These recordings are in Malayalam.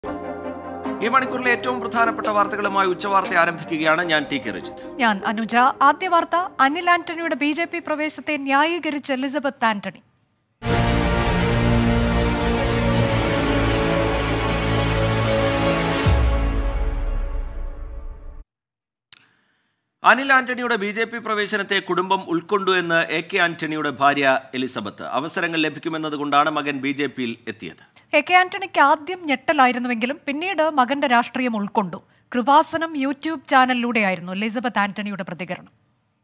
ഈ മണിക്കൂറിലെ ഏറ്റവും പ്രധാനപ്പെട്ട വാർത്തകളുമായി ഉച്ചവാർത്ത ആരംഭിക്കുകയാണ് ഞാൻ ടി കെ രജിത്ത് ഞാൻ അനുജ ആദ്യ വാർത്ത അനിൽ ആന്റണിയുടെ ബി ജെ പി പ്രവേശത്തെ ന്യായീകരിച്ച് എലിസബത്ത് ആന്റണി അനിൽ ആന്റണിയുടെ ബി ജെ പി പ്രവേശനത്തെ കുടുംബം ഉൾക്കൊണ്ടു എന്ന് എ കെ ആന്റണിയുടെ ഭാര്യ എലിസബത്ത് അവസരങ്ങൾ ലഭിക്കുമെന്നതുകൊണ്ടാണ് മകൻ ബി ജെ പിയിൽ എത്തിയത് എ കെ ആന്റണിക്ക് ആദ്യം ഞെട്ടലായിരുന്നുവെങ്കിലും പിന്നീട് മകന്റെ രാഷ്ട്രീയം ഉൾക്കൊണ്ടു കൃപാസനം യൂട്യൂബ് ചാനലിലൂടെയായിരുന്നു എലിസബത്ത് ആന്റണിയുടെ പ്രതികരണം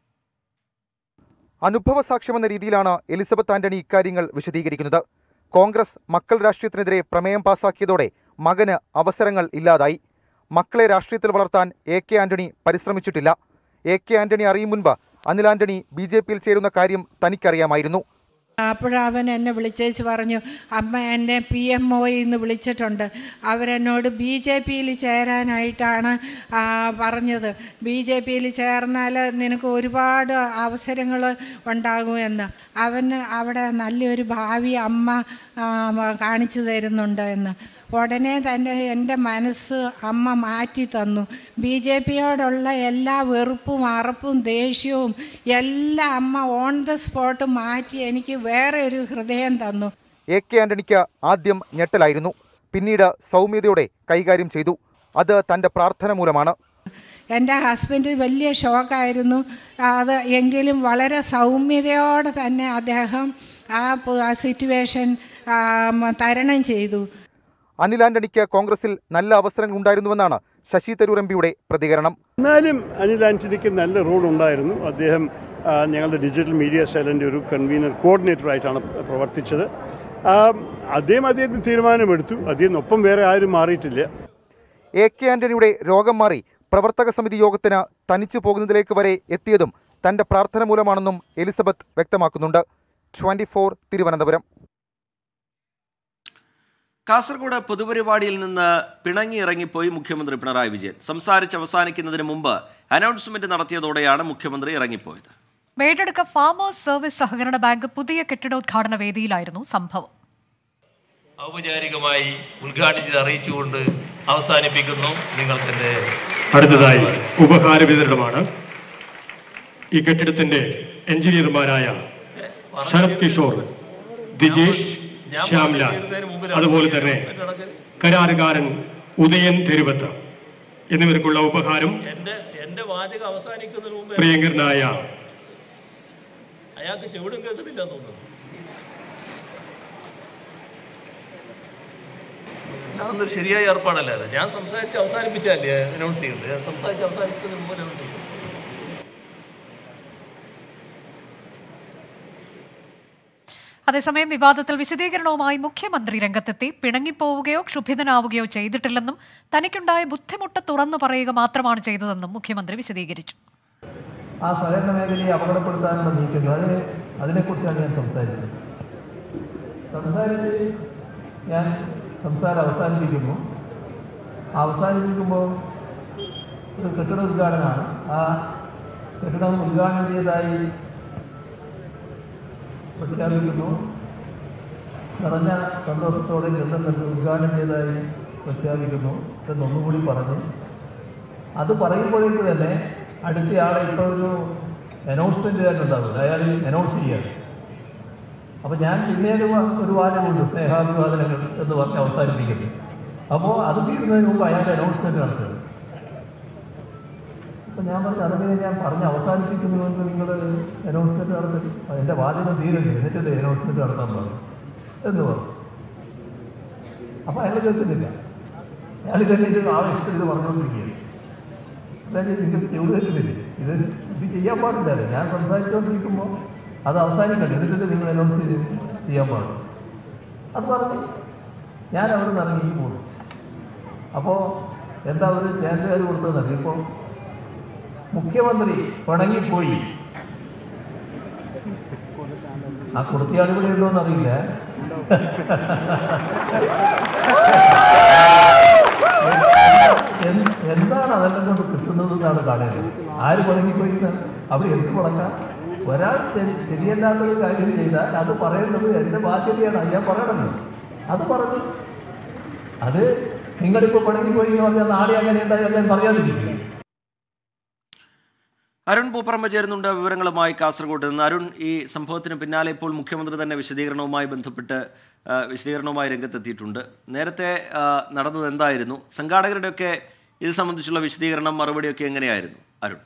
അനുഭവ സാക്ഷ്യമെന്ന രീതിയിലാണ് എലിസബത്ത് ആന്റണി ഇക്കാര്യങ്ങൾ വിശദീകരിക്കുന്നത് കോൺഗ്രസ് മക്കൾ രാഷ്ട്രീയത്തിനെതിരെ പ്രമേയം പാസാക്കിയതോടെ മകന് അവസരങ്ങൾ ഇല്ലാതായി മക്കളെ രാഷ്ട്രീയത്തിൽ വളർത്താൻ എ കെ ആന്റണി പരിശ്രമിച്ചിട്ടില്ല എ കെ ആന്റണി അറിയും മുൻപ് അനിൽ ആന്റണി ബി ജെ പിയിൽ ചേരുന്ന കാര്യം തനിക്കറിയാമായിരുന്നു അപ്പോഴവൻ എന്നെ വിളിച്ചേച്ച് പറഞ്ഞു അമ്മ എന്നെ പി എം ഒന്ന് വിളിച്ചിട്ടുണ്ട് അവരെന്നോട് ബി ജെ പിയിൽ ചേരാനായിട്ടാണ് ആ, പറഞ്ഞത് ബി ജെ പിയിൽ ചേർന്നാൽ നിനക്ക് ഒരുപാട് അവസരങ്ങൾ ഉണ്ടാകുമെന്ന് അവന് അവിടെ നല്ലൊരു ഭാവി അമ്മ ആ, കാണിച്ചു തരുന്നുണ്ട് എന്ന് ഉടനെ തന്നെ എൻ്റെ മനസ്സ് അമ്മ മാറ്റി തന്നു ബി ജെ പിയോടുള്ള എല്ലാ വെറുപ്പും അറപ്പും ദേഷ്യവും എല്ലാം അമ്മ ഓൺ ദ സ്പോട്ട് മാറ്റി എനിക്ക് വേറെ ഒരു ഹൃദയം തന്നു എ കെ ആന്റണിക്ക് ആദ്യം ഞെട്ടലായിരുന്നു പിന്നീട് സൗമ്യതയോടെ കൈകാര്യം ചെയ്തു അത് തന്റെ പ്രാർത്ഥന മൂലമാണ് എൻ്റെ ഹസ്ബൻഡ് വലിയ ഷോക്കായിരുന്നു അത് എങ്കിലും വളരെ സൗമ്യതയോടെ തന്നെ അദ്ദേഹം ആ പ- ആ സിറ്റുവേഷൻ ആ, മ- തരണം ചെയ്തു അനിൽ ആന്റണിക്ക് കോൺഗ്രസിൽ നല്ല അവസരങ്ങൾ ഉണ്ടായിരുന്നുവെന്നാണ് ശശി തരൂർ എം പിയുടെ പ്രതികരണം എന്നാലും അനിൽ ആന്റണിക്ക് നല്ല റോൾ ഉണ്ടായിരുന്നു അദ്ദേഹം ആ, ഞങ്ങളുടെ ഡിജിറ്റൽ മീഡിയ സെല്ലിൻ്റെ ഒരു കൺവീനർ കോർഡിനേറ്ററായിട്ടാണ് പ്രവർത്തിച്ചത് ആ, അദ്ദേഹം അദ്ദേഹത്തിന് തീരുമാനമെടുത്തു അദ്ദേഹത്തിനൊപ്പം വേറെ ആരും മാറിയിട്ടില്ല എ കെ ആന്റണിയുടെ രോഗം മാറി പ്രവർത്തക സമിതി യോഗത്തിന് തനിച്ചു പോകുന്നതിലേക്ക് വരെ എത്തിയതും തന്റെ പ്രാർത്ഥന മൂലമാണെന്നും എലിസബത്ത് വ്യക്തമാക്കുന്നുണ്ട് ട്വന്റി ഫോർ തിരുവനന്തപുരം കാസർഗോഡ് പൊതുപരിപാടിയിൽ നിന്ന് പിണങ്ങി ഇറങ്ങിപ്പോയി മുഖ്യമന്ത്രി പിണറായി വിജയൻ സംസാരിച്ച് അവസാനിക്കുന്നതിന് മുമ്പ് അനൗൺസ്മെന്റ് നടത്തിയതോടെയാണ് മുഖ്യമന്ത്രി ഇറങ്ങിപ്പോയത് മേടെടുക്ക ഫാമേഴ്സ് സർവീസ് സഹകരണ ബാങ്ക് പുതിയ കെട്ടിടോദ്ഘാടന വേദിയിലായിരുന്നു സംഭവം ഔപചാരികമായി ഉദ്ഘാടനം ചെയ്ത് അറിയിച്ചുകൊണ്ട് അവസാനിപ്പിക്കുന്നു നിങ്ങൾക്കെന്റെ അടുത്തതായി ഉപഹാര വിതരണമാണ് ഈ കെട്ടിടത്തിന്റെ എഞ്ചിനീയർമാരായ ശരത് കിഷോർ ദിജേഷ് ശ്യാംലാൽ അതുപോലെ തന്നെ കരാറുകാരൻ ഉദയൻ തെരുവത്ത് എന്നിവർക്കുള്ള ഉപഹാരം എന്റെ എന്റെ വാചകം അവസാനിക്കുന്നതിന് മുമ്പ് പ്രിയങ്കരനായ അയാൾക്ക് ചെവിടും കേൾക്കുന്നില്ല എന്ന് തോന്നുന്നു അതൊന്നൊരു ശരിയായ ഏർപ്പാടല്ല അത് ഞാൻ സംസാരിച്ച് അവസാനിപ്പിച്ചല്ലേ അനൗൺസ് ചെയ്യുന്നത് ഞാൻ സംസാരിച്ച് അവസാനിക്കുന്നതിന് മുമ്പ് അനൗൺസ് ചെയ്യും അതേസമയം വിവാദത്തിൽ വിശദീകരണവുമായി മുഖ്യമന്ത്രി രംഗത്തെത്തി പിണങ്ങിപ്പോവുകയോ ക്ഷുഭിതനാവുകയോ ചെയ്തിട്ടില്ലെന്നും തനിക്കുണ്ടായ ബുദ്ധിമുട്ട് തുറന്നു പറയുക മാത്രമാണ് ചെയ്തതെന്നും മുഖ്യമന്ത്രി വിശദീകരിച്ചു ആ സഹകരണ മേഖലയെ അപകടപ്പെടുത്താനുള്ള നീക്കങ്ങൾ അതിനെ അതിനെക്കുറിച്ചാണ് ഞാൻ സംസാരിച്ചത് സംസാരിച്ച് ഞാൻ സംസാരം അവസാനിപ്പിക്കുന്നു ആ അവസാനിപ്പിക്കുമ്പോൾ ഒരു കെട്ടിട ഉദ്ഘാടനമാണ് ആ കെട്ടിടം ഉദ്ഘാടനം ചെയ്തതായി പ്രഖ്യാപിക്കുന്നു നിറഞ്ഞ സന്തോഷത്തോടെ ചെന്നുകൊണ്ട് ഉദ്ഘാടനം ചെയ്തതായി പ്രഖ്യാപിക്കുന്നു എന്നൊന്നുകൂടി പറഞ്ഞ് അത് പറയുമ്പോഴേക്ക് തന്നെ അടുത്ത ആളെ ഇപ്പോൾ ഒരു അനൗൺസ്മെൻ്റ് ഉണ്ടാവില്ല അയാൾ അനൗൺസ് ചെയ്യാണ് അപ്പോൾ ഞാൻ പിന്നീട് വ- ഒരു വാചകമുണ്ട് സ്നേഹാഭിവാദനങ്ങൾ എന്ന് പറഞ്ഞ് അവസാനിപ്പിക്കുന്നത് അപ്പോൾ അത് തീരുന്നതിന് മുമ്പ് അയാൾ അനൗൺസ്മെൻറ്റ് നടത്തുന്നത് അപ്പോൾ ഞാൻ പറഞ്ഞു അതങ്ങനെ ഞാൻ പറഞ്ഞ് അവസാനിപ്പിക്കുന്നുവെന്ന് നിങ്ങൾ അനൗൺസ്മെൻറ്റ് നടത്തി എൻ്റെ വാചകം തീരുണ്ട് എന്നിട്ട് അനൗൺസ്മെൻറ്റ് നടത്താൻ പറഞ്ഞു എന്ന് പറഞ്ഞു അപ്പോൾ അയാൾ കേൾക്കുന്നില്ല അയാൾ തന്നെ ഇത് ആവശ്യത്തിൽ ഇത് പറഞ്ഞുകൊണ്ടിരിക്കുകയാണ് അതായത് നിങ്ങൾക്ക് ചെവിട് കേൾക്കുന്നില്ലേ ഇത് ഇത് ചെയ്യാൻ പാടില്ലല്ലോ ഞാൻ സംസാരിച്ചുകൊണ്ടിരിക്കുമ്പോൾ അത് അവസാനിക്കട്ടെ എന്നിട്ട് നിങ്ങൾ അനൗൺസ് ചെയ്ത് ചെയ്യാൻ പാടില്ല അത് പറഞ്ഞ് ഞാൻ അവിടെ നിന്ന് ഇറങ്ങി പോകും അപ്പോൾ എന്താ ഒരു ചാൻസുകാർ കൊടുത്തതെന്നറിയ ഇപ്പോൾ മുഖ്യമന്ത്രി പിണങ്ങിപ്പോയി ആ കൊടുത്തിയാൾ ഇവിടെ ഉണ്ടോ എന്നറിയില്ല എന്ത്- എന്താണ് അതെല്ലാം കൊണ്ട് കിട്ടുന്നത് എന്നാണ് കാണേണ്ടത് ആര് പിണങ്ങിപ്പോയി എന്ന്? അവിടെ എന്ത് മുടക്കാം ഒരാൾ ശരി- ശരിയല്ലാത്തൊരു കാര്യം ചെയ്താൽ അത് പറയേണ്ടത് എൻ്റെ ബാധ്യതയാണ് അത് ഞാൻ പറയണമല്ലോ അത് പറഞ്ഞു അത് നിങ്ങളിപ്പോൾ പണിക്ക് പോയി എന്ന് പറഞ്ഞാൽ നാളെ അങ്ങനെ ഉണ്ടായാൽ ഞാൻ പറയാതിരിക്കില്ല അരുൺ പൂപ്പറമ്പ ചേരുന്നുണ്ട് വിവരങ്ങളുമായി കാസർഗോഡ് നിന്ന് അരുൺ ഈ സംഭവത്തിന് പിന്നാലെ ഇപ്പോൾ മുഖ്യമന്ത്രി തന്നെ വിശദീകരണവുമായി ബന്ധപ്പെട്ട് ആ, വിശദീകരണവുമായി രംഗത്തെത്തിയിട്ടുണ്ട് നേരത്തെ ആ, നടന്നത് എന്തായിരുന്നു സംഘാടകരുടെയൊക്കെ ഇത് സംബന്ധിച്ചുള്ള വിശദീകരണം മറുപടിയൊക്കെ എങ്ങനെയായിരുന്നു അരുൺ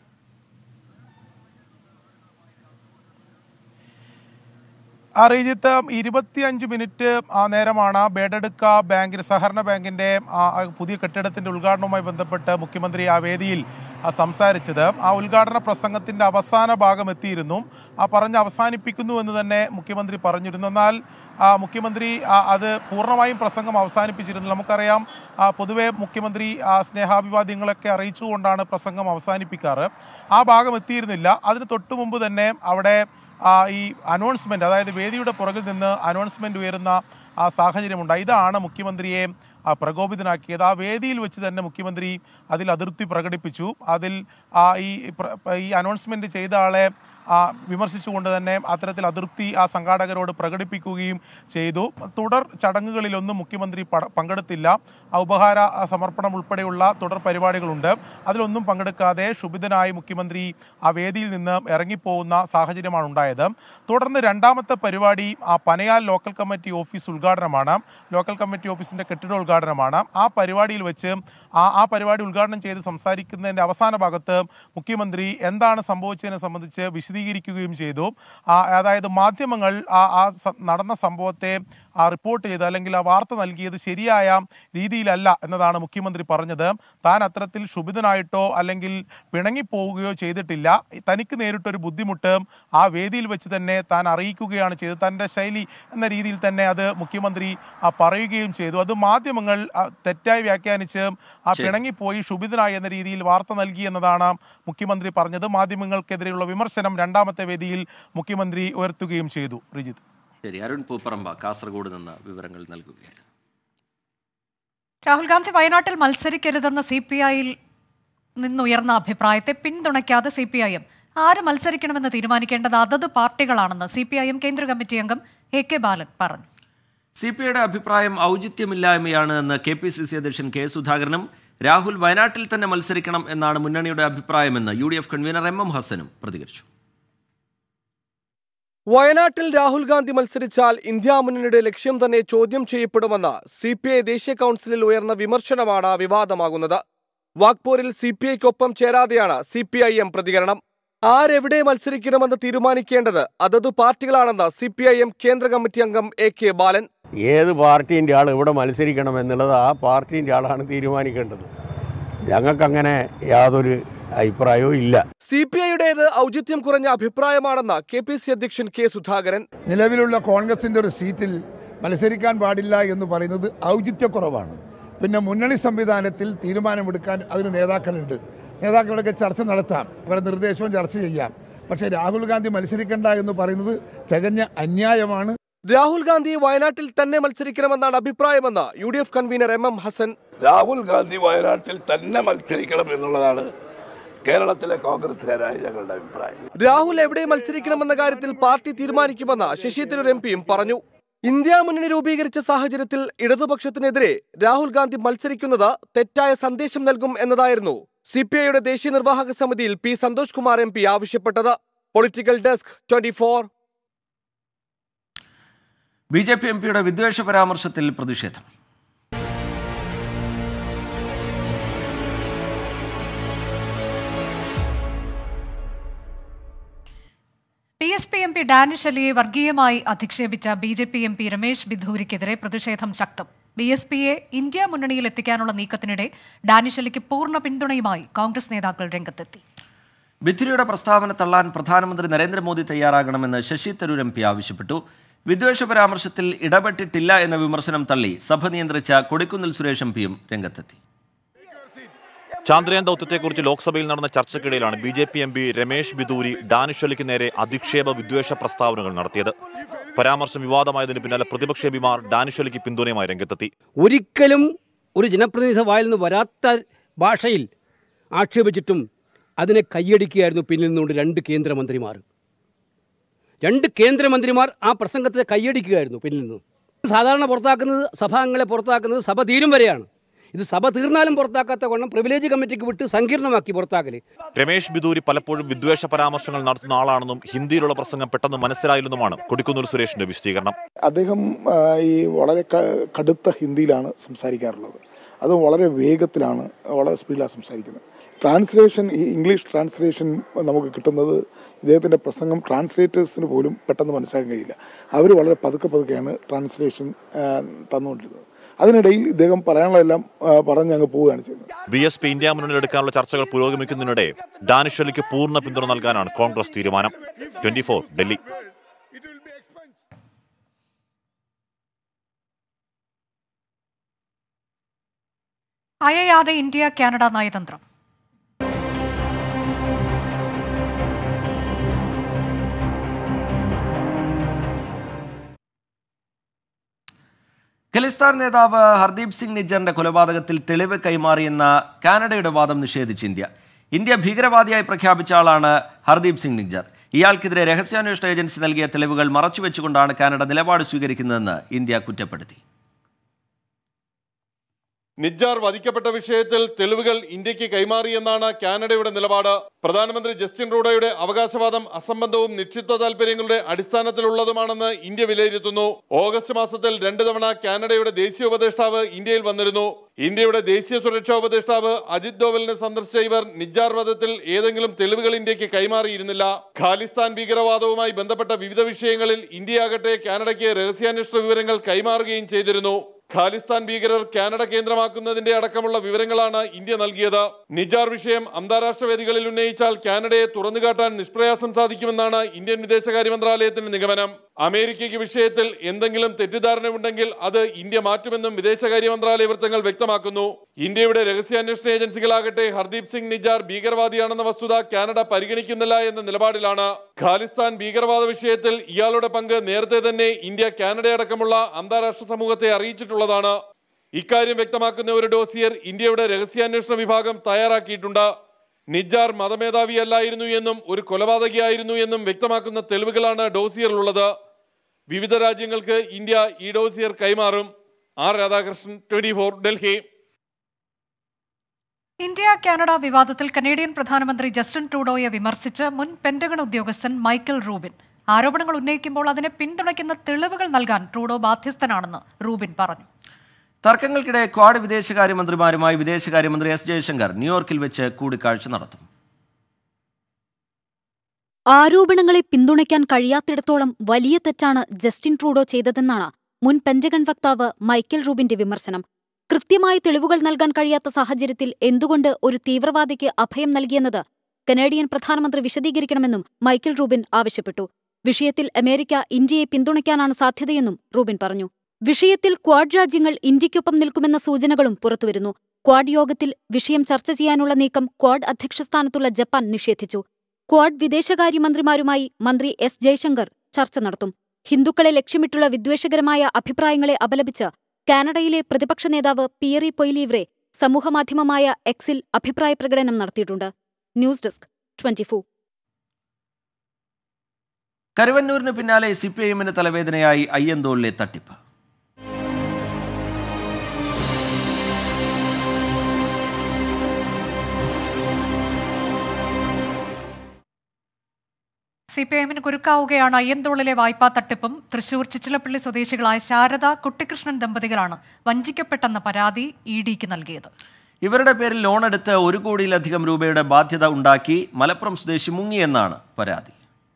ആ റീജിത്ത് ഇരുപത്തിയഞ്ച് മിനിറ്റ് ആ നേരമാണ് ബേഡെടുക്ക ബാങ്കിന് സഹകരണ ബാങ്കിന്റെ ആ, ആ പുതിയ കെട്ടിടത്തിന്റെ ഉദ്ഘാടനവുമായി ബന്ധപ്പെട്ട് മുഖ്യമന്ത്രി ആ വേദിയിൽ ആ, സംസാരിച്ചത് ആ ഉദ്ഘാടന പ്രസംഗത്തിന്റെ അവസാന ഭാഗം എത്തിയിരുന്നു ആ പറഞ്ഞ് അവസാനിപ്പിക്കുന്നു എന്ന് തന്നെ മുഖ്യമന്ത്രി പറഞ്ഞിരുന്നു എന്നാൽ ആ, മുഖ്യമന്ത്രി ആ, അത് പൂർണ്ണമായും പ്രസംഗം അവസാനിപ്പിച്ചിരുന്നു നമുക്കറിയാം ആ, പൊതുവെ മുഖ്യമന്ത്രി ആ, സ്നേഹാഭിവാദ്യങ്ങളൊക്കെ അറിയിച്ചുകൊണ്ടാണ് പ്രസംഗം അവസാനിപ്പിക്കാറ് ആ ഭാഗം എത്തിയിരുന്നില്ല അതിന് തൊട്ടു മുമ്പ് തന്നെ അവിടെ ആ, ഈ അനൗൺസ്മെന്റ് അതായത് വേദിയുടെ പുറകിൽ നിന്ന് അനൗൺസ്മെന്റ് ഉയരുന്ന ആ സാഹചര്യമുണ്ടായി ഇതാണ് മുഖ്യമന്ത്രിയെ ആ, പ്രകോപിതനാക്കിയത് ആ വേദിയിൽ വെച്ച് തന്നെ മുഖ്യമന്ത്രി അതിൽ അതൃപ്തി പ്രകടിപ്പിച്ചു അതിൽ ആ, ഈ പ്ര- ഈ അനൗൺസ്മെന്റ് ചെയ്ത ആളെ ആ, വിമർശിച്ചുകൊണ്ട് തന്നെ അത്തരത്തിൽ അതൃപ്തി ആ സംഘാടകരോട് പ്രകടിപ്പിക്കുകയും ചെയ്തു തുടർ ചടങ്ങുകളിലൊന്നും മുഖ്യമന്ത്രി പട- പങ്കെടുത്തില്ല ആ ഉപഹാര ആ, സമർപ്പണം ഉൾപ്പെടെയുള്ള തുടർ പരിപാടികളുണ്ട് അതിലൊന്നും പങ്കെടുക്കാതെ ക്ഷുഭിതനായി മുഖ്യമന്ത്രി ആ വേദിയിൽ നിന്ന് ഇറങ്ങിപ്പോകുന്ന സാഹചര്യമാണ് ഉണ്ടായത് തുടർന്ന് രണ്ടാമത്തെ പരിപാടി ആ പനയാൽ ലോക്കൽ കമ്മിറ്റി ഓഫീസ് ഉദ്ഘാടനമാണ് ലോക്കൽ കമ്മിറ്റി ഓഫീസിന്റെ കെട്ടിട ഉദ്ഘാടനമാണ് ആ പരിപാടിയിൽ വെച്ച് ആ ആ പരിപാടി ഉദ്ഘാടനം ചെയ്ത് സംസാരിക്കുന്നതിന്റെ അവസാന ഭാഗത്ത് മുഖ്യമന്ത്രി എന്താണ് സംഭവിച്ചതിനെ സംബന്ധിച്ച് വിശദീകരിക്കുകയും ചെയ്തു ആ, അതായത് മാധ്യമങ്ങൾ ആ ആ സ- നടന്ന സംഭവത്തെ ആ റിപ്പോർട്ട് ചെയ്ത് അല്ലെങ്കിൽ ആ വാർത്ത നൽകിയത് ശരിയായ രീതിയിലല്ല എന്നതാണ് മുഖ്യമന്ത്രി പറഞ്ഞത് താൻ അത്തരത്തിൽ ക്ഷുഭിതനായിട്ടോ അല്ലെങ്കിൽ പിണങ്ങിപ്പോവുകയോ ചെയ്തിട്ടില്ല തനിക്ക് നേരിട്ടൊരു ബുദ്ധിമുട്ട് ആ വേദിയിൽ വെച്ച് തന്നെ താൻ അറിയിക്കുകയാണ് ചെയ്തത് തൻ്റെ ശൈലി എന്ന രീതിയിൽ തന്നെ അത് മുഖ്യമന്ത്രി ആ, പറയുകയും ചെയ്തു അത് മാധ്യമങ്ങൾ ആ, തെറ്റായി വ്യാഖ്യാനിച്ച് ആ ശരി. പിണങ്ങിപ്പോയി ക്ഷുഭിതനായി എന്ന രീതിയിൽ വാർത്ത നൽകി എന്നതാണ് മുഖ്യമന്ത്രി പറഞ്ഞത് മാധ്യമങ്ങൾക്കെതിരെയുള്ള വിമർശനം രണ്ടാമത്തെ വേദിയിൽ മുഖ്യമന്ത്രി ഉയർത്തുകയും ചെയ്തു റിജിത്ത് ശരി അരുൺ പൂപ്പറമ്പ കാസർഗോഡ് നിന്ന് വിവരങ്ങൾ നൽകുകയായിരുന്നു രാഹുൽ ഗാന്ധി വയനാട്ടിൽ മത്സരിക്കരുതെന്ന സി പി ഐയിൽ നിന്നുയർന്ന അഭിപ്രായത്തെ പിന്തുണയ്ക്കാതെ സി പി ഐ എം ആര് മത്സരിക്കണമെന്ന് തീരുമാനിക്കേണ്ടത് അതത് പാർട്ടികളാണെന്ന് സി പി ഐ എം കേന്ദ്ര കമ്മിറ്റി അംഗം എ കെ ബാലൻ പറഞ്ഞു സി പി ഐയുടെ അഭിപ്രായം ഔചിത്യമില്ലായ്മയാണ് എന്ന് കെ പി സി സി അധ്യക്ഷൻ കെ സുധാകരനും രാഹുൽ വയനാട്ടിൽ തന്നെ മത്സരിക്കണം എന്നാണ് മുന്നണിയുടെ അഭിപ്രായമെന്ന് U D F convener M M ഹസനും പ്രതികരിച്ചു വയനാട്ടിൽ രാഹുൽ ഗാന്ധി മത്സരിച്ചാൽ ഇന്ത്യ മുന്നണിയുടെ ലക്ഷ്യം തന്നെ ചോദ്യം ചെയ്യപ്പെടുമെന്ന് സി പി ഐ ദേശീയ കൗൺസിലിൽ ഉയർന്ന വിമർശനമാണ് വിവാദമാകുന്നത് വാഗ്പൂരിൽ സി പി ഐക്കൊപ്പം ചേരാതെയാണ് സി പി ഐ എം പ്രതികരണം ആരെവിടെ മത്സരിക്കണമെന്ന് തീരുമാനിക്കേണ്ടത് അതത് പാർട്ടികളാണെന്ന് സി പി ഐ എം കേന്ദ്ര കമ്മിറ്റി അംഗം എ കെ ബാലൻ ഏത് പാർട്ടീൻ്റെ ആൾ ഇവിടെ മത്സരിക്കണം എന്നുള്ളത് ആ പാർട്ടീൻ്റെ ആളാണ് തീരുമാനിക്കേണ്ടത് ഞങ്ങൾക്കങ്ങനെ യാതൊരു അഭിപ്രായവും ഇല്ല സി പി ഐയുടേത് ഔചിത്യം കുറഞ്ഞ അഭിപ്രായമാണെന്ന് കെ പി സി അധ്യക്ഷൻ കെ സുധാകരൻ നിലവിലുള്ള കോൺഗ്രസിന്റെ ഒരു സീറ്റിൽ മത്സരിക്കാൻ പാടില്ല എന്ന് പറയുന്നത് ഔചിത്യക്കുറവാണ് പിന്നെ മുന്നണി സംവിധാനത്തിൽ തീരുമാനമെടുക്കാൻ അതിന് നേതാക്കളുണ്ട് നേതാക്കളൊക്കെ ചർച്ച നടത്താം അവരുടെ നിർദ്ദേശവും ചർച്ച ചെയ്യാം പക്ഷേ രാഹുൽ ഗാന്ധി മത്സരിക്കണ്ട എന്ന് പറയുന്നത് തികഞ്ഞ അന്യായമാണ് രാഹുൽ ഗാന്ധി വയനാട്ടിൽ തന്നെ മത്സരിക്കണമെന്നാണ് അഭിപ്രായമെന്ന് U D F convener M M Hasan Rahul Gandhi വയനാട്ടിൽ തന്നെ മത്സരിക്കണം എന്നുള്ളതാണ് കേരളത്തിലെ കോൺഗ്രസ്സുകാരായ ഞങ്ങളുടെ അഭിപ്രായം രാഹുൽ എവിടെ മത്സരിക്കണമെന്ന കാര്യത്തിൽ പാർട്ടി തീരുമാനിക്കുമെന്ന് ശശി തരൂർ എം പിയും പറഞ്ഞു ഇന്ത്യ മുന്നണി രൂപീകരിച്ച സാഹചര്യത്തിൽ ഇടതുപക്ഷത്തിനെതിരെ രാഹുൽ ഗാന്ധി മത്സരിക്കുന്നത് തെറ്റായ സന്ദേശം നൽകും എന്നതായിരുന്നു സി പി ഐയുടെ ദേശീയ നിർവാഹക സമിതിയിൽ P Santhosh Kumar M P ആവശ്യപ്പെട്ടത് political desk twenty four B J P M പിയുടെ വിദ്വേഷ പരാമർശത്തിൽ പ്രതിഷേധം B S P M P Danish അലിയെ വർഗീയമായി അധിക്ഷേപിച്ച B J P M P Ramesh ബിധൂരിക്കെതിരെ പ്രതിഷേധം ശക്തം ബി എസ് പിയെ ഇന്ത്യ മുന്നണിയിൽ എത്തിക്കാനുള്ള നീക്കത്തിനിടെ ഡാനിഷ് അലിക്ക് പൂർണ്ണ പിന്തുണയുമായി കോൺഗ്രസ് നേതാക്കൾ രംഗത്തെത്തി ബിഥുരിയുടെ പ്രസ്താവന തള്ളാൻ പ്രധാനമന്ത്രി നരേന്ദ്രമോദി തയ്യാറാകണമെന്ന് ശശി തരൂർ എം പി ആവശ്യപ്പെട്ടു വിദ്വേഷ പരാമർശത്തിൽ ഇടപെട്ടിട്ടില്ല എന്ന വിമർശനം തള്ളി സഭ നിയന്ത്രിച്ച കൊടിക്കുന്നിൽ സുരേഷ് എം പിയും രംഗത്തെത്തി ചാന്ദ്രയാൻ ദൗത്യത്തെക്കുറിച്ച് ലോക്സഭയിൽ നടന്ന ചർച്ചയ്ക്കിടയിലാണ് B J P M P Ramesh Bidhuri Danish അലിക്ക് നേരെ അധിക്ഷേപ വിദ്വേഷ പ്രസ്താവനകൾ നടത്തിയത് പരാമർശം വിവാദമായതിന് പിന്നാലെ പ്രതിപക്ഷ എംപിമാർ ഡാനിഷ് അലിക്ക് പിന്തുണയുമായി രംഗത്തെത്തി ഒരിക്കലും ഒരു ജനപ്രതിനിധി വായിൽ നിന്ന് വരാത്ത ഭാഷയിൽ ആക്ഷേപിച്ചിട്ടും അതിനെ കൈയടിക്കുകയായിരുന്നു പിന്നിൽ നിന്നുകൊണ്ട് രണ്ട് കേന്ദ്രമന്ത്രിമാർ രണ്ട് കേന്ദ്രമന്ത്രിമാർ ആ പ്രസംഗത്തെ കൈയടിക്കുകയായിരുന്നു പിന്നിൽ നിന്ന് സാധാരണ പുറത്താക്കുന്നത് സഭാംഗങ്ങളെ പുറത്താക്കുന്നത് സഭ തീരും വരെയാണ് ഇത് സഭ തീർന്നാലും പുറത്താക്കാത്ത കൊണ്ണം പ്രിവിലേജ് കമ്മിറ്റിക്ക് വിട്ട് സങ്കീർണമാക്കി പുറത്താക്കല് രമേശ് ബിദൂരി പലപ്പോഴും വിദ്വേഷ പരാമർശങ്ങൾ നടത്തുന്ന ആളാണെന്നും ഹിന്ദിയിലുള്ള പ്രസംഗം പെട്ടെന്ന് മനസ്സിലായില്ലെന്നുമാണ് കൊടിക്കുന്നിൽ സുരേഷിന്റെ വിശദീകരണം അദ്ദേഹം ആ, ഈ വളരെ ക- കടുത്ത ഹിന്ദിയിലാണ് സംസാരിക്കാറുള്ളത് അത് വളരെ വേഗത്തിലാണ് വളരെ സ്പീഡിലാണ് സംസാരിക്കുന്നത് ട്രാൻസ്ലേഷൻ ഈ ഇംഗ്ലീഷ് ട്രാൻസ്ലേഷൻ നമുക്ക് കിട്ടുന്നത് ഇദ്ദേഹത്തിൻ്റെ പ്രസംഗം ട്രാൻസ്ലേറ്റേഴ്സിന് പോലും പെട്ടെന്ന് മനസ്സിലാക്കാൻ കഴിയില്ല അവർ വളരെ പതുക്കെ പതുക്കെയാണ് ട്രാൻസ്ലേഷൻ ആ, തന്നുകൊണ്ടിരുന്നത് അതിനിടയിൽ ഇദ്ദേഹം പറയാനുള്ളതെല്ലാം ആ, പറഞ്ഞ് അങ്ങ് പോവുകയാണ് ചെയ്യുന്നത് ബി എസ് പി ഇന്ത്യ മുന്നണി എടുക്കാനുള്ള ചർച്ചകൾ പുരോഗമിക്കുന്നതിനിടെ ഡാനിഷ് അലിക്ക് പൂർണ്ണ പിന്തുണ നൽകാനാണ് കോൺഗ്രസ് തീരുമാനം ട്വന്റി ഡൽഹി അയയാതെ ഇന്ത്യ കാനഡ നയതന്ത്രം ഖലിസ്ഥാൻ നേതാവ് ഹർദീപ് സിംഗ് നിജ്ജറിന്റെ കൊലപാതകത്തിൽ തെളിവ് കൈമാറിയെന്ന കാനഡയുടെ വാദം നിഷേധിച്ച് ഇന്ത്യ ഇന്ത്യ ഭീകരവാദിയായി പ്രഖ്യാപിച്ച ആളാണ് ഹർദീപ് സിംഗ് നിജ്ജർ ഇയാൾക്കെതിരെ രഹസ്യാന്വേഷണ ഏജൻസി നൽകിയ തെളിവുകൾ മറച്ചുവെച്ചുകൊണ്ടാണ് കാനഡ നിലപാട് സ്വീകരിക്കുന്നതെന്ന് ഇന്ത്യ കുറ്റപ്പെടുത്തി നിജ്ജാർ വധിക്കപ്പെട്ട വിഷയത്തിൽ തെളിവുകൾ ഇന്ത്യക്ക് കൈമാറിയെന്നാണ് കാനഡയുടെ നിലപാട് പ്രധാനമന്ത്രി ജസ്റ്റിൻ ട്രൂഡോയുടെ അവകാശവാദം അസംബന്ധവും നിക്ഷിപ്ത താൽപര്യങ്ങളുടെ അടിസ്ഥാനത്തിലുള്ളതുമാണെന്ന് ഇന്ത്യ വിലയിരുത്തുന്നു ഓഗസ്റ്റ് മാസത്തിൽ രണ്ട് തവണ കാനഡയുടെ ദേശീയ ഉപദേഷ്ടാവ് ഇന്ത്യയിൽ വന്നിരുന്നു ഇന്ത്യയുടെ ദേശീയ സുരക്ഷാ ഉപദേഷ്ടാവ് അജിത് ഡോവലിനെ സന്ദർശിച്ച ഇവർ നിജ്ജാർ വധത്തിൽ ഏതെങ്കിലും തെളിവുകൾ ഇന്ത്യക്ക് കൈമാറിയിരുന്നില്ല ഖാലിസ്ഥാൻ ഭീകരവാദവുമായി ബന്ധപ്പെട്ട വിവിധ വിഷയങ്ങളിൽ ഇന്ത്യയാകട്ടെ കാനഡയ്ക്ക് രഹസ്യാന്വേഷണ വിവരങ്ങൾ കൈമാറുകയും ചെയ്തിരുന്നു ഖാലിസ്ഥാൻ ഭീകരർ കാനഡ കേന്ദ്രമാക്കുന്നതിന്റെ അടക്കമുള്ള വിവരങ്ങളാണ് ഇന്ത്യ നൽകിയത് നിജാർ വിഷയം അന്താരാഷ്ട്ര വേദികളിൽ ഉന്നയിച്ചാൽ കാനഡയെ തുറന്നുകാട്ടാൻ നിഷ്പ്രയാസം സാധിക്കുമെന്നാണ് ഇന്ത്യൻ വിദേശകാര്യ മന്ത്രാലയത്തിന്റെ നിഗമനം അമേരിക്കയ്ക്ക് വിഷയത്തിൽ എന്തെങ്കിലും തെറ്റിദ്ധാരണയുണ്ടെങ്കിൽ അത് ഇന്ത്യ മാറ്റുമെന്നും വിദേശകാര്യ മന്ത്രാലയ വൃത്തങ്ങൾ വ്യക്തമാക്കുന്നു ഇന്ത്യയുടെ രഹസ്യാന്വേഷണ ഏജൻസികളാകട്ടെ ഹർദീപ് സിംഗ് നിജാർ ഭീകരവാദിയാണെന്ന വസ്തുത കാനഡ പരിഗണിക്കുന്നില്ല എന്ന നിലപാടിലാണ് ഖാലിസ്ഥാൻ ഭീകരവാദ വിഷയത്തിൽ ഇയാളുടെ പങ്ക് നേരത്തെ തന്നെ ഇന്ത്യ കാനഡയടക്കമുള്ള അന്താരാഷ്ട്ര സമൂഹത്തെ അറിയിച്ചിട്ടുള്ളതാണ് ഇക്കാര്യം വ്യക്തമാക്കുന്ന ഒരു ഡോസിയർ ഇന്ത്യയുടെ രഹസ്യാന്വേഷണ വിഭാഗം തയ്യാറാക്കിയിട്ടുണ്ട് നിജാർ മതമേധാവിയല്ലായിരുന്നു എന്നും ഒരു കൊലപാതകിയായിരുന്നു എന്നും വ്യക്തമാക്കുന്ന തെളിവുകളാണ് ഡോസിയറിലുള്ളത് വിവിധ രാജ്യങ്ങൾക്ക് ഇന്ത്യ ഈ ഡോസിയർ കൈമാറും R Radhakrishnan twenty Delhi India Canada വിവാദത്തിൽ കനേഡിയൻ പ്രധാനമന്ത്രി ജസ്റ്റിൻ ട്രൂഡോയെ വിമർശിച്ച് മുൻ പെന്റഗൺ ഉദ്യോഗസ്ഥൻ മൈക്കൽ റൂബിൻ ആരോപണങ്ങൾ ഉന്നയിക്കുമ്പോൾ അതിനെ പിന്തുണയ്ക്കുന്ന തെളിവുകൾ നൽകാൻ ട്രൂഡോ ബാധ്യസ്ഥനാണെന്ന് റൂബിൻ പറഞ്ഞു തർക്കങ്ങൾക്കിടെ ക്വാഡ് വിദേശകാര്യമന്ത്രിമാരുമായി വിദേശകാര്യമന്ത്രി എസ് ജയശങ്കർ ന്യൂയോർക്കിൽ വെച്ച് കൂടിക്കാഴ്ച നടത്തും ആരോപണങ്ങളെ പിന്തുണയ്ക്കാൻ കഴിയാത്തിടത്തോളം വലിയ തെറ്റാണ് ജസ്റ്റിൻ ട്രൂഡോ ചെയ്തതെന്നാണ് മുൻ പെന്റഗൺ വക്താവ് മൈക്കൽ റൂബിന്റെ വിമർശനം കൃത്യമായ തെളിവുകൾ നൽകാൻ കഴിയാത്ത സാഹചര്യത്തിൽ എന്തുകൊണ്ട് ഒരു തീവ്രവാദിക്ക് അഭയം നൽകിയെന്നത് കനേഡിയൻ പ്രധാനമന്ത്രി വിശദീകരിക്കണമെന്നും മൈക്കൽ റൂബിൻ ആവശ്യപ്പെട്ടു വിഷയത്തിൽ അമേരിക്ക ഇന്ത്യയെ പിന്തുണയ്ക്കാനാണ് സാധ്യതയെന്നും റൂബിൻ പറഞ്ഞു വിഷയത്തിൽ ക്വാഡ് രാജ്യങ്ങൾ ഇന്ത്യയ്ക്കൊപ്പം നിൽക്കുമെന്ന സൂചനകളും പുറത്തുവരുന്നു ക്വാഡ് യോഗത്തിൽ വിഷയം ചർച്ച ചെയ്യാനുള്ള നീക്കം ക്വാഡ് അധ്യക്ഷസ്ഥാനത്തുള്ള ജപ്പാൻ നിഷേധിച്ചു ക്വാഡ് വിദേശകാര്യമന്ത്രിമാരുമായി മന്ത്രി എസ് ജയശങ്കർ ചർച്ച നടത്തും ഹിന്ദുക്കളെ ലക്ഷ്യമിട്ടുള്ള വിദ്വേഷകരമായ അഭിപ്രായങ്ങളെ അപലപിച്ച് കാനഡയിലെ പ്രതിപക്ഷ നേതാവ് പിയറി പൊയ്ലീവ്രെ സമൂഹമാധ്യമമായ എക്സിൽ അഭിപ്രായ പ്രകടനം നടത്തിയിട്ടുണ്ട് ന്യൂസ് ഡെസ്ക് ട്വന്റിഫോർ കരുവന്നൂരിന് പിന്നാലെ സി പി ഐ എമ്മിന് തലവേദനയായി അയ്യന്തോളിലെ തട്ടിപ്പ് സി പി എമ്മിന് കുരുക്കാവുകയാണ് അയ്യന്തോളിലെ വായ്പാ തട്ടിപ്പും തൃശൂർ ചിറ്റിലപ്പള്ളി സ്വദേശികളായ ശാരദ കുട്ടിക്കൃഷ്ണൻ ദമ്പതികളാണ് വഞ്ചിക്കപ്പെട്ടെന്ന പരാതി ഇ ഡിക്ക് നൽകിയത് ഇവരുടെ പേരിൽ ലോൺ എടുത്ത് ഒരു കോടിയിലധികം രൂപയുടെ ബാധ്യത ഉണ്ടാക്കി മലപ്പുറം സ്വദേശി മുങ്ങിയെന്നാണ് പരാതി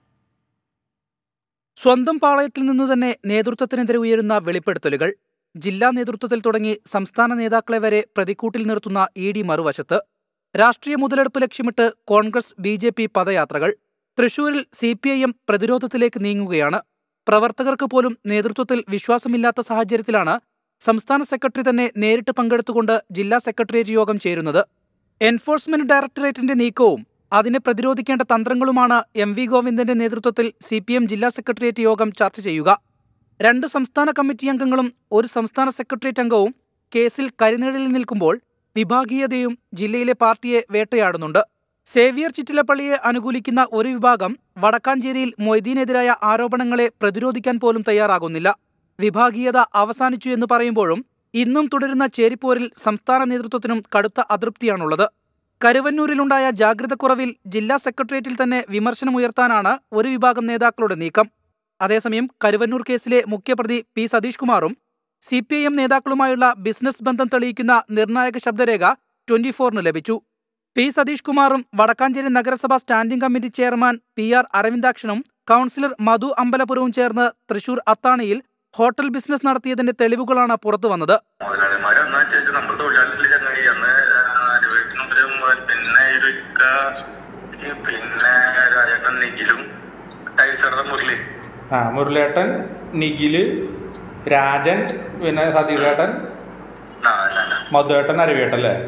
സ്വന്തം പാളയത്തിൽ നിന്നു തന്നെ നേതൃത്വത്തിനെതിരെ ഉയരുന്ന വെളിപ്പെടുത്തലുകൾ ജില്ലാ നേതൃത്വത്തിൽ തുടങ്ങി സംസ്ഥാന നേതാക്കളെ വരെ പ്രതിക്കൂട്ടിൽ നിർത്തുന്ന ഇ ഡി മറുവശത്ത് രാഷ്ട്രീയ മുതലെടുപ്പ് ലക്ഷ്യമിട്ട് കോൺഗ്രസ് ബി ജെ പി പദയാത്രകൾ തൃശൂരിൽ സി പി ഐ എം പ്രതിരോധത്തിലേക്ക് നീങ്ങുകയാണ് പ്രവർത്തകർക്ക് പോലും നേതൃത്വത്തിൽ വിശ്വാസമില്ലാത്ത സാഹചര്യത്തിലാണ് സംസ്ഥാന സെക്രട്ടറി തന്നെ നേരിട്ട് പങ്കെടുത്തുകൊണ്ട് ജില്ലാ സെക്രട്ടേറിയറ്റ് യോഗം ചേരുന്നത് എൻഫോഴ്സ്മെന്റ് ഡയറക്ടറേറ്റിന്റെ നീക്കവും അതിനെ പ്രതിരോധിക്കേണ്ട തന്ത്രങ്ങളുമാണ് എം വി ഗോവിന്ദന്റെ നേതൃത്വത്തിൽ സി പി എം ജില്ലാ സെക്രട്ടേറിയറ്റ് യോഗം ചർച്ച ചെയ്യുക രണ്ട് സംസ്ഥാന കമ്മിറ്റി അംഗങ്ങളും ഒരു സംസ്ഥാന സെക്രട്ടേറിയറ്റ് അംഗവും കേസിൽ കരിനിഴലിൽ നിൽക്കുമ്പോൾ വിഭാഗീയതയും ജില്ലയിലെ പാർട്ടിയെ വേട്ടയാടുന്നുണ്ട് സേവിയർ ചിറ്റിലപ്പള്ളിയെ അനുകൂലിക്കുന്ന ഒരു വിഭാഗം വടക്കാഞ്ചേരിയിൽ മൊയ്തീനെതിരായ ആരോപണങ്ങളെ പ്രതിരോധിക്കാൻ പോലും തയ്യാറാകുന്നില്ല വിഭാഗീയത അവസാനിച്ചു എന്ന് പറയുമ്പോഴും ഇന്നും തുടരുന്ന ചേരിപ്പോരിൽ സംസ്ഥാന നേതൃത്വത്തിനും കടുത്ത അതൃപ്തിയാണുള്ളത് കരുവന്നൂരിലുണ്ടായ ജാഗ്രതക്കുറവിൽ ജില്ലാ സെക്രട്ടേറിയറ്റിൽ തന്നെ വിമർശനമുയർത്താനാണ് ഒരു വിഭാഗം നേതാക്കളുടെ നീക്കം അതേസമയം കരുവന്നൂർ കേസിലെ മുഖ്യപ്രതി പി സതീഷ് കുമാറും സി പി ഐ എം നേതാക്കളുമായുള്ള ബിസിനസ് ബന്ധം തെളിയിക്കുന്ന നിർണായക ശബ്ദരേഖ ട്വന്റി ഫോറിന് ലഭിച്ചു പി സതീഷ് കുമാറും വടക്കാഞ്ചേരി നഗരസഭ standing committee chairman P R അരവിന്ദാക്ഷനും കൗൺസിലർ മധു അമ്പലപുരവും ചേർന്ന് തൃശൂർ അത്താണിയിൽ ഹോട്ടൽ ബിസിനസ് നടത്തിയതിന്റെ തെളിവുകളാണ് പുറത്തുവന്നത് മുതലാളിമാര് അന്ന് വെച്ചാൽ നമ്മൾ തൊഴിലാളികളിൽ ചങ്ങായി അന്ന് അനുഭവിക്കുന്നവരും പിന്നെ ഇരുക്ക പിന്നെ രാജേട്ടൻ നിഖിലും ടൈസറുടെ മുരളി ആ മുരളിയേട്ടൻ നിഖില് രാജൻ പിന്നെ സതീഷേട്ടൻ മധുവേട്ടൻ അരവിയേട്ടൻ അല്ലേ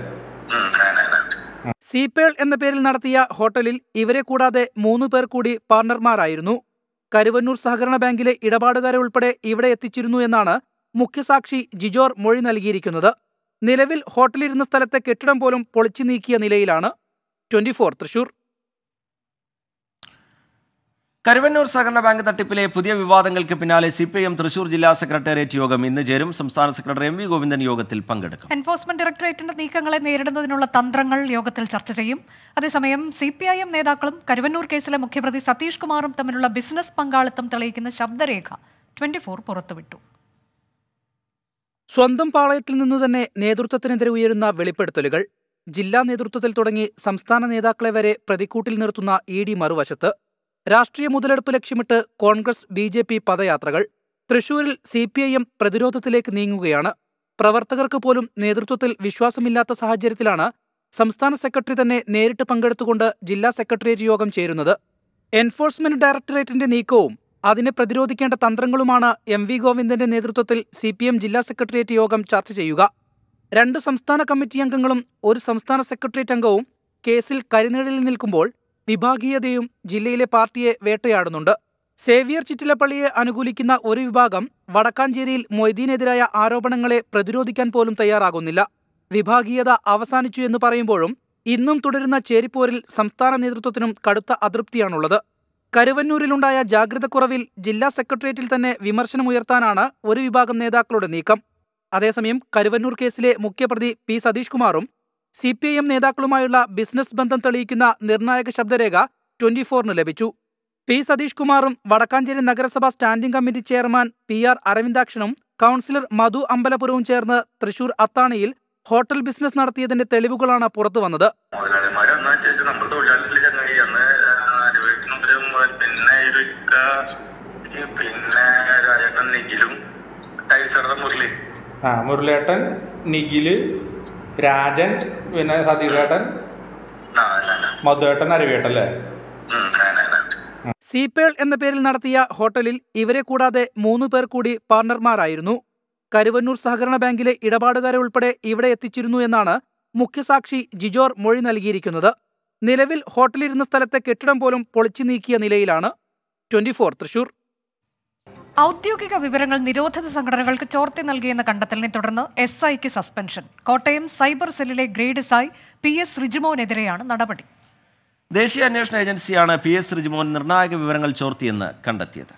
സീപേൾ എന്ന പേരിൽ നടത്തിയ ഹോട്ടലിൽ ഇവരെ കൂടാതെ മൂന്ന് പേർ കൂടി പാർട്ണർമാരായിരുന്നു കരുവന്നൂർ സഹകരണ ബാങ്കിലെ ഇടപാടുകാരെ ഉൾപ്പെടെ ഇവിടെ എത്തിച്ചിരുന്നു എന്നാണ് മുഖ്യസാക്ഷി ജിജോർ മൊഴി നൽകിയിരിക്കുന്നത് നിലവിൽ ഹോട്ടലിരുന്ന സ്ഥലത്തെ കെട്ടിടം പോലും പൊളിച്ചു നീക്കിയ നിലയിലാണ് ട്വന്റി ഫോർ തൃശൂർ കരുവന്നൂർ സഹകരണ ബാങ്ക് തട്ടിപ്പിലെ പുതിയ വിവാദങ്ങൾക്ക് പിന്നാലെ C P I M Thrissur ജില്ലാ സെക്രട്ടേറിയറ്റ് യോഗം ഇന്ന് ചേരും സംസ്ഥാന സെക്രട്ടറി എം വി ഗോവിന്ദൻ യോഗത്തിൽ പങ്കെടുക്കും എൻഫോഴ്സ്മെന്റ് ഡയറക്ടറേറ്റിന്റെ നീക്കങ്ങളെ നേരിടുന്നതിനുള്ള തന്ത്രങ്ങൾ യോഗത്തിൽ ചർച്ച ചെയ്യും അതേസമയം സി പി ഐ എം നേതാക്കളും കരുവന്നൂർ കേസിലെ മുഖ്യപ്രതി സതീഷ് കുമാറും തമ്മിലുള്ള ബിസിനസ് പങ്കാളിത്തം തെളിയിക്കുന്ന ശബ്ദരേഖ ട്വന്റി ഫോർ പുറത്തുവിട്ടു സ്വന്തം പാളയത്തിൽ നിന്നു തന്നെ നേതൃത്വത്തിനെതിരെ ഉയരുന്ന വെളിപ്പെടുത്തലുകൾ ജില്ലാ നേതൃത്വത്തിൽ തുടങ്ങി സംസ്ഥാന നേതാക്കളെ വരെ പ്രതിക്കൂട്ടിൽ നിർത്തുന്ന ഇ ഡി മറുവശത്ത് രാഷ്ട്രീയ മുതലെടുപ്പ് ലക്ഷ്യമിട്ട് കോൺഗ്രസ് ബി ജെ പി പദയാത്രകൾ തൃശൂരിൽ സി പി ഐ എം പ്രതിരോധത്തിലേക്ക് നീങ്ങുകയാണ് പ്രവർത്തകർക്ക് പോലും നേതൃത്വത്തിൽ വിശ്വാസമില്ലാത്ത സാഹചര്യത്തിലാണ് സംസ്ഥാന സെക്രട്ടറി തന്നെ നേരിട്ട് പങ്കെടുത്തുകൊണ്ട് ജില്ലാ സെക്രട്ടേറിയറ്റ് യോഗം ചേരുന്നത് എൻഫോഴ്സ്മെന്റ് ഡയറക്ടറേറ്റിന്റെ നീക്കവും അതിനെ പ്രതിരോധിക്കേണ്ട തന്ത്രങ്ങളുമാണ് എം വി ഗോവിന്ദന്റെ നേതൃത്വത്തിൽ സി പി എം ജില്ലാ സെക്രട്ടേറിയറ്റ് യോഗം ചർച്ച ചെയ്യുക രണ്ട് സംസ്ഥാന കമ്മിറ്റി അംഗങ്ങളും ഒരു സംസ്ഥാന സെക്രട്ടേറിയറ്റ് അംഗവും കേസിൽ കരിനിഴലിൽ നിൽക്കുമ്പോൾ വിഭാഗീയതയും ജില്ലയിലെ പാർട്ടിയെ വേട്ടയാടുന്നുണ്ട് സേവിയർ ചിറ്റിലപ്പള്ളിയെ അനുകൂലിക്കുന്ന ഒരു വിഭാഗം വടക്കാഞ്ചേരിയിൽ മൊയ്തീനെതിരായ ആരോപണങ്ങളെ പ്രതിരോധിക്കാൻ പോലും തയ്യാറാകുന്നില്ല വിഭാഗീയത അവസാനിച്ചു എന്ന് പറയുമ്പോഴും ഇന്നും തുടരുന്ന ചേരിപ്പോരിൽ സംസ്ഥാന നേതൃത്വത്തിനും കടുത്ത അതൃപ്തിയാണുള്ളത് കരുവന്നൂരിലുണ്ടായ ജാഗ്രതക്കുറവിൽ ജില്ലാ സെക്രട്ടേറിയറ്റിൽ തന്നെ വിമർശനമുയർത്താനാണ് ഒരു വിഭാഗം നേതാക്കളുടെ നീക്കം അതേസമയം കരുവന്നൂർ കേസിലെ മുഖ്യപ്രതി പി സതീഷ് കുമാറും സി പി ഐ എം നേതാക്കളുമായുള്ള ബിസിനസ് ബന്ധം തെളിയിക്കുന്ന നിർണായക ശബ്ദരേഖ ട്വന്റി ഫോറിന് ലഭിച്ചു പി സതീഷ് കുമാറും വടക്കാഞ്ചേരി നഗരസഭ standing committee chairman P R അരവിന്ദാക്ഷനും കൗൺസിലർ മധു അമ്പലപുരവും ചേർന്ന് തൃശൂർ അത്താണിയിൽ ഹോട്ടൽ ബിസിനസ് നടത്തിയതിന്റെ തെളിവുകളാണ് പുറത്തുവന്നത് മുതലാളിമാര് അന്ന് വെച്ചാൽ നമ്മൾ തൊഴിലാളികളിൽ ചങ്ങായി അന്ന് അനുഭവിക്കുന്നവരും പിന്നെ ഇരുക്ക പിന്നെ രാജേട്ടൻ നിഖിലും ടൈസറുടെ മുരളി ആ മുരളിയേട്ടൻ നിഖില് രാജൻ പിന്നെ സതീഷേട്ടൻ മധുവേട്ടൻ അരവിയേട്ടൻ അല്ലേ സീപേൾ എന്ന പേരിൽ നടത്തിയ ഹോട്ടലിൽ ഇവരെ കൂടാതെ മൂന്ന് പേർ കൂടി പാർട്ണർമാരായിരുന്നു കരുവന്നൂർ സഹകരണ ബാങ്കിലെ ഇടപാടുകാരെ ഉൾപ്പെടെ ഇവിടെ എത്തിച്ചിരുന്നു എന്നാണ് മുഖ്യസാക്ഷി ജിജോർ മൊഴി നൽകിയിരിക്കുന്നത് നിലവിൽ ഹോട്ടലിരുന്ന സ്ഥലത്തെ കെട്ടിടം പോലും പൊളിച്ചു നീക്കിയ നിലയിലാണ് ട്വന്റി ഫോർ തൃശൂർ ഔദ്യോഗിക വിവരങ്ങൾ നിരോധിത സംഘടനകൾക്ക് ചോർത്തി നൽകിയെന്ന കണ്ടെത്തലിനെ തുടർന്ന് എസ് ഐക്ക് സസ്പെൻഷൻ കോട്ടയം സൈബർ സെല്ലിലെ grade S I P S റിജിമോനെതിരെയാണ് നടപടി ദേശീയ അന്വേഷണ ഏജൻസിയാണ് പി എസ് റിജിമോൻ നിർണായക വിവരങ്ങൾ ചോർത്തിയെന്ന് കണ്ടെത്തിയത്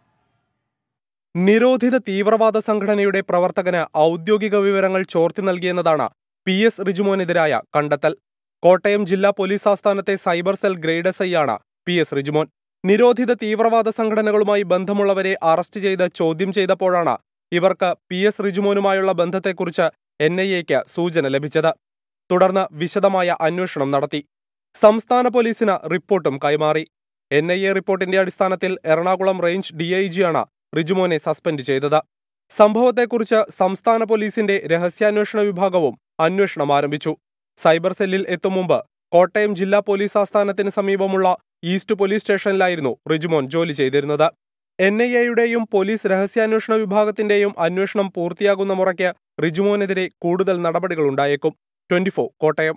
നിരോധിത തീവ്രവാദ സംഘടനയുടെ പ്രവർത്തകന് ഔദ്യോഗിക വിവരങ്ങൾ ചോർത്തി നൽകിയെന്നതാണ് പി എസ് റിജുമോനെതിരായ കണ്ടെത്തൽ കോട്ടയം ജില്ലാ പോലീസ് ആസ്ഥാനത്തെ cyber cell grade S I ആണ് പി എസ് റിജുമോൻ നിരോധിത തീവ്രവാദ സംഘടനകളുമായി ബന്ധമുള്ളവരെ അറസ്റ്റ് ചെയ്ത് ചോദ്യം ചെയ്തപ്പോഴാണ് ഇവർക്ക് പി എസ് റിജുമോനുമായുള്ള ബന്ധത്തെക്കുറിച്ച് എൻ ഐ എക്ക് സൂചന ലഭിച്ചത് തുടർന്ന് വിശദമായ അന്വേഷണം നടത്തി സംസ്ഥാന പോലീസിന് റിപ്പോർട്ടും കൈമാറി എൻ ഐ എ റിപ്പോർട്ടിന്റെ അടിസ്ഥാനത്തിൽ എറണാകുളം റേഞ്ച് ഡിഐജിയാണ് റിജുമോനെ സസ്പെൻഡ് ചെയ്തത് സംഭവത്തെക്കുറിച്ച് സംസ്ഥാന പോലീസിന്റെ രഹസ്യാന്വേഷണ വിഭാഗവും അന്വേഷണം ആരംഭിച്ചു സൈബർ സെല്ലിൽ എത്തും മുമ്പ് കോട്ടയം ജില്ലാ പോലീസ് ആസ്ഥാനത്തിന് സമീപമുള്ള ഈസ്റ്റ് പോലീസ് സ്റ്റേഷനിലായിരുന്നു റിജുമോൻ ജോലി ചെയ്തിരുന്നത് എൻ ഐ എയുടെയും പോലീസ് രഹസ്യാന്വേഷണ വിഭാഗത്തിന്റെയും അന്വേഷണം പൂർത്തിയാകുന്ന മുറയ്ക്ക് റിജുമോനെതിരെ കൂടുതൽ നടപടികളുണ്ടായേക്കും ട്വന്റി കോട്ടയം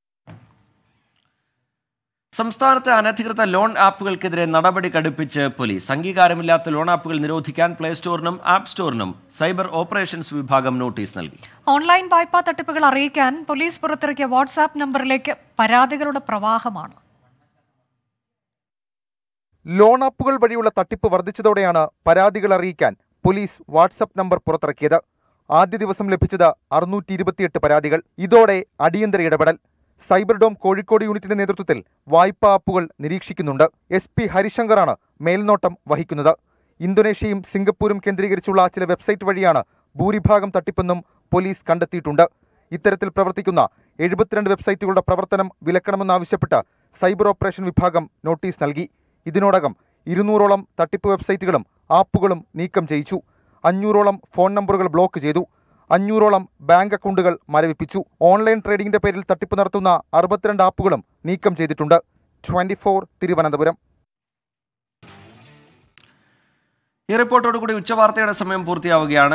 സംസ്ഥാനത്തെ അനധികൃത ലോൺ ആപ്പുകൾക്കെതിരെ നടപടി കടുപ്പിച്ച് പോലീസ് അംഗീകാരമില്ലാത്ത ലോൺ ആപ്പുകൾ നിരോധിക്കാൻ പ്ലേ സ്റ്റോറിനും ആപ്പ് സ്റ്റോറിനും സൈബർ ഓപ്പറേഷൻസ് വിഭാഗം നോട്ടീസ് നൽകി ഓൺലൈൻ വായ്പാ തട്ടിപ്പുകൾ അറിയിക്കാൻ പോലീസ് പുറത്തിറക്കിയ വാട്സാപ്പ് നമ്പറിലേക്ക് പരാതികളുടെ പ്രവാഹമാണ് ലോൺ ആപ്പുകൾ വഴിയുള്ള തട്ടിപ്പ് വർദ്ധിച്ചതോടെയാണ് പരാതികൾ അറിയിക്കാൻ പോലീസ് വാട്സപ്പ് നമ്പർ പുറത്തിറക്കിയത് ആദ്യ ദിവസം ലഭിച്ചത് അറുന്നൂറ്റി ഇരുപത്തിയെട്ട് പരാതികൾ ഇതോടെ അടിയന്തര ഇടപെടൽ സൈബർ ഡോം കോഴിക്കോട് യൂണിറ്റിന്റെ നേതൃത്വത്തിൽ വായ്പാ ആപ്പുകൾ നിരീക്ഷിക്കുന്നുണ്ട് എസ് പി ഹരിശങ്കറാണ് മേൽനോട്ടം വഹിക്കുന്നത് ഇന്തോനേഷ്യയും സിംഗപ്പൂരും കേന്ദ്രീകരിച്ചുള്ള ചില വെബ്സൈറ്റ് വഴിയാണ് ഭൂരിഭാഗം തട്ടിപ്പെന്നും പോലീസ് കണ്ടെത്തിയിട്ടുണ്ട് ഇത്തരത്തിൽ പ്രവർത്തിക്കുന്ന എഴുപത്തിരണ്ട് വെബ്സൈറ്റുകളുടെ പ്രവർത്തനം വിലക്കണമെന്നാവശ്യപ്പെട്ട് സൈബർ ഓപ്പറേഷൻ വിഭാഗം നോട്ടീസ് നൽകി ഇതിനോടകം ഇരുന്നൂറോളം തട്ടിപ്പ് വെബ്സൈറ്റുകളും ആപ്പുകളും നീക്കം ചെയ്യിച്ചു അഞ്ഞൂറോളം ഫോൺ നമ്പറുകൾ ബ്ലോക്ക് ചെയ്തു അഞ്ഞൂറോളം ബാങ്ക് അക്കൗണ്ടുകൾ മരവിപ്പിച്ചു ഓൺലൈൻ ട്രേഡിംഗിന്റെ പേരിൽ തട്ടിപ്പ് നടത്തുന്ന അറുപത്തിരണ്ട് ആപ്പുകളും നീക്കം ചെയ്തിട്ടുണ്ട് ട്വന്റി തിരുവനന്തപുരം ഈ റിപ്പോർട്ടോടുകൂടി ഉച്ചവാർത്തയുടെ സമയം പൂർത്തിയാവുകയാണ്